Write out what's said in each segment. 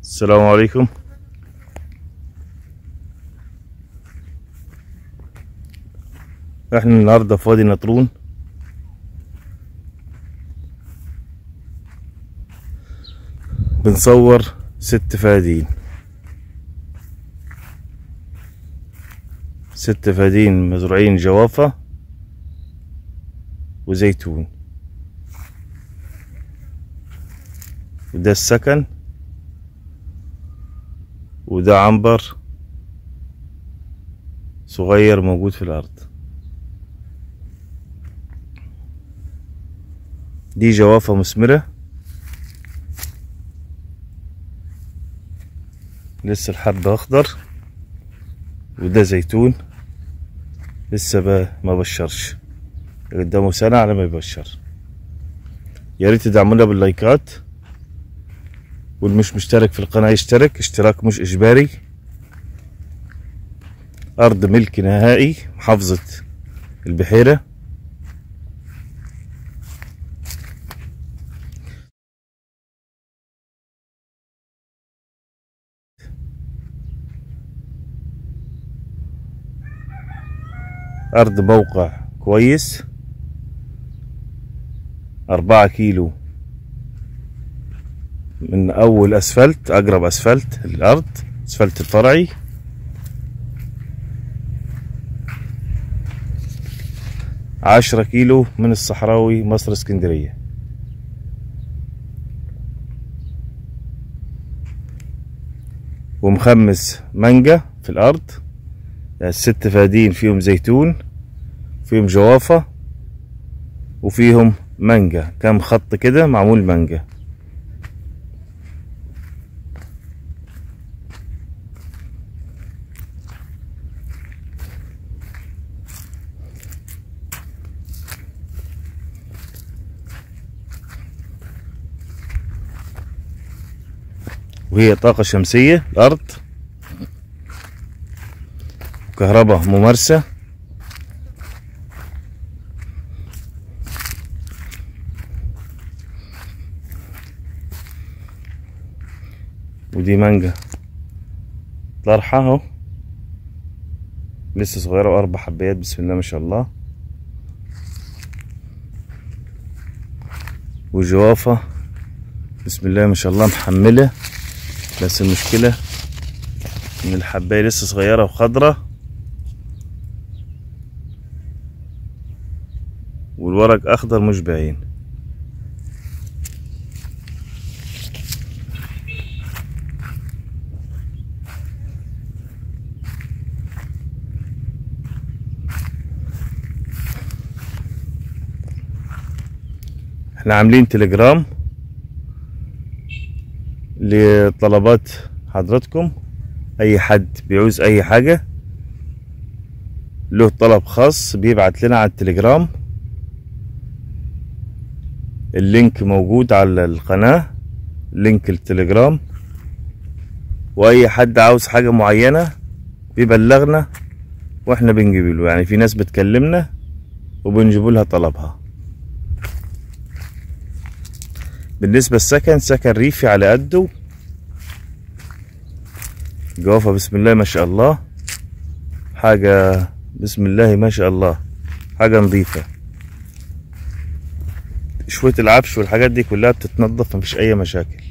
السلام عليكم احنا النهارده في وادي نطرون بنصور ست فادين ست فادين مزروعين جوافة وزيتون وده السكن وده عنبر صغير موجود في الأرض دي جوافة مثمرة لسه الحب أخضر وده زيتون لسه ب- ما بشرش قدامه سنة على ما يبشر يا ريت تدعمونا باللايكات واللي مش مشترك في القناة يشترك اشتراك مش إجباري أرض ملك نهائي محافظة البحيرة أرض موقع كويس أربعة كيلو من أول أسفلت أقرب أسفلت الأرض أسفلت الفرعي عشرة كيلو من الصحراوي مصر اسكندرية ومخمس مانجا في الأرض الست فادين فيهم زيتون فيهم جوافة وفيهم مانجا كام خط كده معمول مانجا وهي طاقة شمسية الأرض كهرباء ممارسة ودي مانجا طرحة اهو لسه صغيرة وأربع حبايات بسم الله ما شاء الله وجوافة بسم الله ما شاء الله محملة بس المشكلة إن الحباية لسه صغيرة وخضرة والورق أخضر مش باين احنا عاملين تليجرام لطلبات حضراتكم اي حد بيعوز اي حاجة له طلب خاص بيبعت لنا على التليجرام اللينك موجود على القناة لينك التليجرام واي حد عاوز حاجة معينة بيبلغنا واحنا بنجيب له يعني في ناس بتكلمنا وبنجيب لها طلبها بالنسبة السكن سكن ريفي على قده جوافة بسم الله ما شاء الله حاجة بسم الله ما شاء الله حاجة نظيفة شوية العفش والحاجات دي كلها بتتنظف مفيش أي مشاكل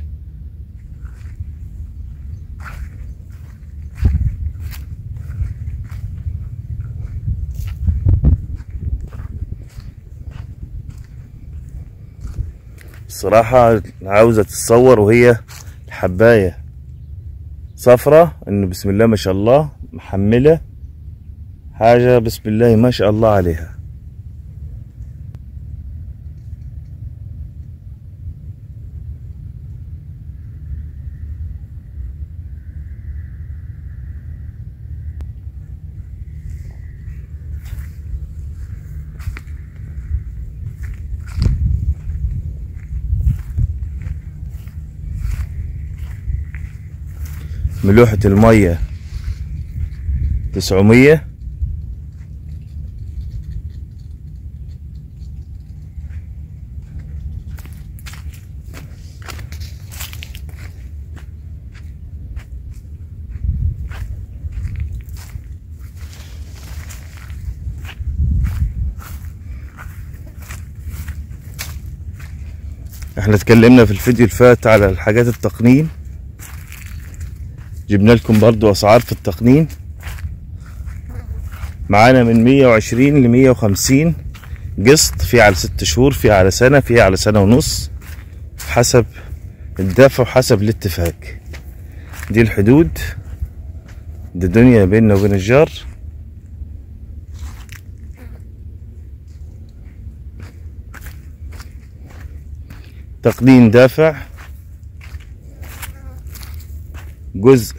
الصراحة عاوزة تتصور وهي الحباية صفرة انه بسم الله ما شاء الله محملة حاجة بسم الله ما شاء الله عليها ملوحة المية تسعمية احنا اتكلمنا في الفيديو اللي فات على الحاجات التقنين جبنا لكم برضو اسعار في التقنين معانا من 120 ل 150 قسط في على ست شهور في على سنة في على سنة ونص حسب الدفع وحسب الاتفاق دي الحدود دي الدنيا بيننا وبين الجار تقديم دافع جزء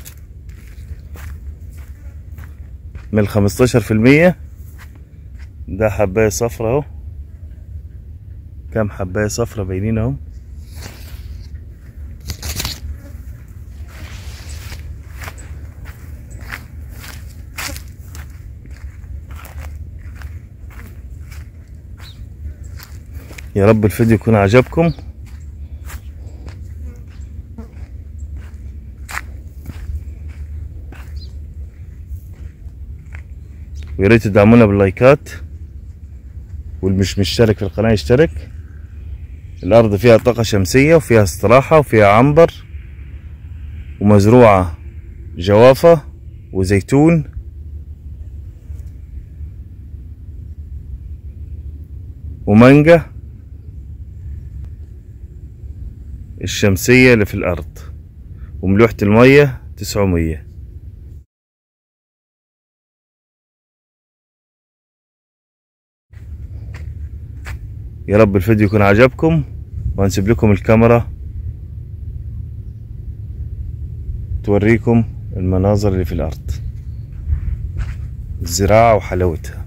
من الخمستاشر في المية ده حباية صفرة اهو كام حباية صفرة باينين اهو يا رب الفيديو يكون عجبكم ويا ريت تدعمونا باللايكات واللي مش مشترك في القناة يشترك الأرض فيها طاقة شمسية وفيها استراحة وفيها عنبر ومزروعة جوافة وزيتون ومانجا الشمسية اللي في الأرض وملوحة المية تسعمية يا رب الفيديو يكون عجبكم وهنسيب لكم الكاميرا توريكم المناظر اللي في الأرض الزراعة وحلاوتها